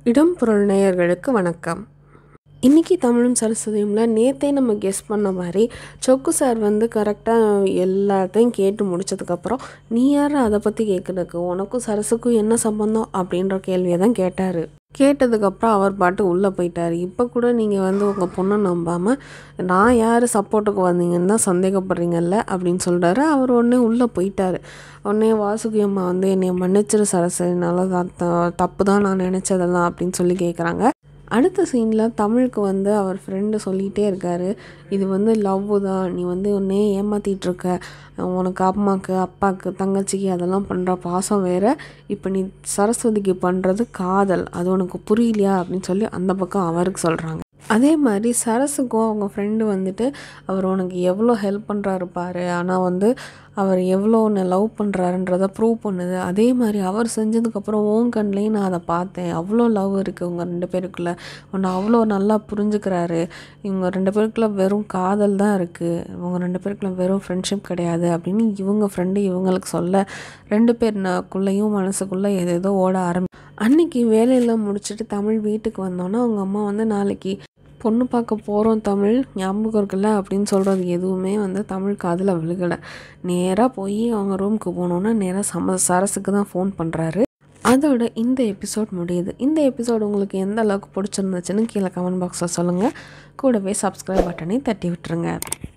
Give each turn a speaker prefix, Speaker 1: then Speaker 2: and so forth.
Speaker 1: இடம் பொருள் நேயர்களுக்கு வணக்கம் இன்றைக்கி தமிழும் சரஸ்வதியும்ல நேற்றே நம்ம கெஸ் பண்ண மாதிரி சொக்கு சார் வந்து கரெக்டாக எல்லாத்தையும் கேட்டு முடிச்சதுக்கப்புறம் நீ யார் அதை பற்றி கேட்குறதுக்கு உனக்கும் சரஸுக்கும் என்ன சம்பந்தம் அப்படின்ற கேள்வியை தான் கேட்டார் கேட்டதுக்கப்புறம் அவர் பாட்டு உள்ளே போயிட்டார் இப்போ கூட நீங்கள் வந்து உங்கள் பொண்ணை நம்பாமல் நான் யார் சப்போர்ட்டுக்கு வந்தீங்கன்னு தான் சந்தேகப்படுறீங்கல்ல அப்படின்னு சொல்கிறாரு அவர் உடனே உள்ளே போயிட்டார் உடனே வாசுகி அம்மா வந்து என்னை மன்னிச்சிரு சரசு என்னால் தான் த- தப்பு தான் நான் நினச்சதெல்லாம் அப்படின்னு சொல்லி கேட்குறாங்க அடுத்த சீனில் தமிழுக்கு வந்து அவர் ஃப்ரெண்டு சொல்லிகிட்டே இருக்காரு இது வந்து லவ் தான் நீ வந்து உன்னே ஏமாத்திட்டு இருக்க உனக்கு அம்மாக்கு அப்பாவுக்கு தங்கச்சிக்கு அதெல்லாம் பண்ணுற பாசம் வேற இப்போ நீ சரஸ்வதிக்கு பண்ணுறது காதல் அது உனக்கு புரியலையா அப்படின்னு சொல்லி அந்த பக்கம் அவருக்கு சொல்கிறாங்க அதே மாதிரி சரஸுக்கும் அவங்க ஃப்ரெண்டு வந்துட்டு அவர் உனக்கு எவ்வளோ ஹெல்ப் பண்ணுறாரு பாரு ஆனால் வந்து அவர் எவ்வளோ உன்னை லவ் பண்ணுறாருன்றதை ப்ரூவ் பண்ணுது அதே மாதிரி அவர் செஞ்சதுக்கப்புறம் உன் கண்லேயும் நான் அதை பார்த்தேன் அவ்வளோ லவ் இருக்குது உங்கள் ரெண்டு பேருக்குள்ளே உன்னை அவ்வளோ நல்லா புரிஞ்சுக்கிறாரு இவங்க ரெண்டு பேருக்குள்ள வெறும் காதல் தான் இருக்குது இவங்க ரெண்டு பேருக்குள்ள வெறும் ஃப்ரெண்ட்ஷிப் கிடையாது அப்படின்னு இவங்க ஃப்ரெண்டு இவங்களுக்கு சொல்ல ரெண்டு பேருக்குள்ளேயும் மனசுக்குள்ளே ஏதேதோ ஓட ஆரம்பி அன்னைக்கு வேலையெல்லாம் முடிச்சுட்டு தமிழ் வீட்டுக்கு வந்தோன்னே அவங்க அம்மா வந்து நாளைக்கு பொண்ணு பார்க்க போகிறோம் தமிழ் ஞாபகம் இருக்குல்ல அப்படின்னு சொல்கிறது எதுவுமே வந்து தமிழ் காதில் விழுகலை நேராக போய் அவங்க ரூமுக்கு போனோன்னா நேராக சம சரஸுக்கு தான் ஃபோன் பண்ணுறாரு அதோட இந்த எபிசோட் முடியுது இந்த எபிசோட் உங்களுக்கு எந்த அளவுக்கு பிடிச்சிருந்துச்சுன்னு கீழே கமெண்ட் பாக்ஸில் சொல்லுங்கள் கூடவே சப்ஸ்கிரைப் பட்டனை தட்டி விட்டுருங்க